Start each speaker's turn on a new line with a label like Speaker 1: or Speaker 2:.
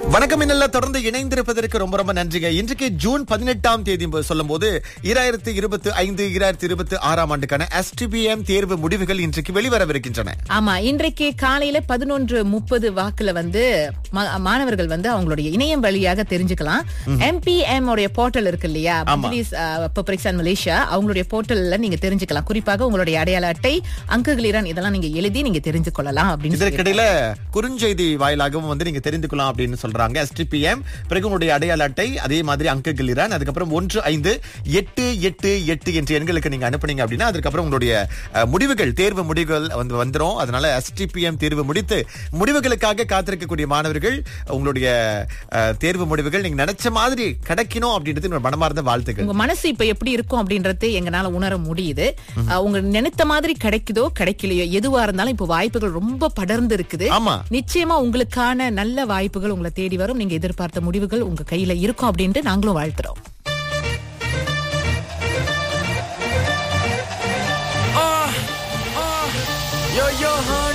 Speaker 1: வணக்கம் இன்னெல்லாம் தொடர்ந்து இணைந்திருப்பதற்கு ரொம்ப ரொம்ப நன்றிங்க இன்றைக்கு ஜூன் பதினெட்டாம் தேதி சொல்லும் போது இராயிரத்தி இருபத்தி ஐந்து இராயிரத்தி இருபத்தி ஆறாம் ஆண்டுக்கான எஸ்டிபிஎம் தேர்வு முடிவுகள் இன்றைக்கு வெளிவரவிருக்கின்றன
Speaker 2: ஆமா இன்றைக்கு காலையில பதினொன்று முப்பது வாக்குல வந்து மா- மாணவர்கள் வந்து அவங்களுடைய இணையம் வழியாக தெரிஞ்சுக்கலாம் எம்பிஎம் உடைய போர்ட்டல் இருக்கு இல்லையா பப்ளிக்ஸ் அண்ட் மலேசியா அவங்களுடைய போர்ட்டல்ல நீங்க தெரிஞ்சுக்கலாம் குறிப்பாக உங்களுடைய அடையாள அட்டை அங்குகளிரான் இதெல்லாம் நீங்க எழுதி நீங்க தெரிஞ்சு கொள்ளலாம் அப்படின்னு சொல்லி
Speaker 1: இதற்கிடையில குறுஞ்செய்தி வாயிலாகவும் வந்து நீங்க தெரிந்து கொள்ளலாம் அப்படின்னு சொல்றாங்க எஸ்டிபிஎம் பிறகு உங்களுடைய அடையாள அட்டை அதே மாதிரி அங்கங்கள் இரான் அதுக்கப்புறம் ஒன்று ஐந்து எட்டு எட்டு எட்டு என்ற எண்களுக்கு நீங்க அனுப்புனீங்க அப்படின்னா அதுக்கப்புறம் உங்களுடைய அஹ், முடிவுகள் தேர்வு முடிவுகள் வந்து வந்துரும் அதனால எஸ்டிபிஎம் தேர்வு முடித்து முடிவுகளுக்காக காத்திருக்கக்கூடிய மாணவர்கள் உங்களுடைய அஹ், தேர்வு முடிவுகள் நீங்க நினைச்ச மாதிரி கிடைக்கணும் அப்படின்றது என்னோட மனமார்ந்த வாழ்த்துக்கள்
Speaker 2: உங்க மனசு இப்ப எப்படி இருக்கும் அப்படின்றது எங்கனால உணர முடியுது அஹ், உங்க நினைத்த மாதிரி கிடைக்குதோ கிடைக்கலையோ எதுவா இருந்தாலும் இப்ப வாய்ப்புகள் ரொம்ப படர்ந்து இருக்குது
Speaker 1: ஆமா
Speaker 2: நிச்சயமா உங்களுக்கான நல்ல வாய்ப்புகள் உங்களை தேடி வரும் நீங்க எதிர்பார்த்த முடிவுகள் உங்க கையில இருக்கும் அப்படின்ட்டு நாங்களும் வாழ்த்துறோம்
Speaker 3: Yo, yo, honey.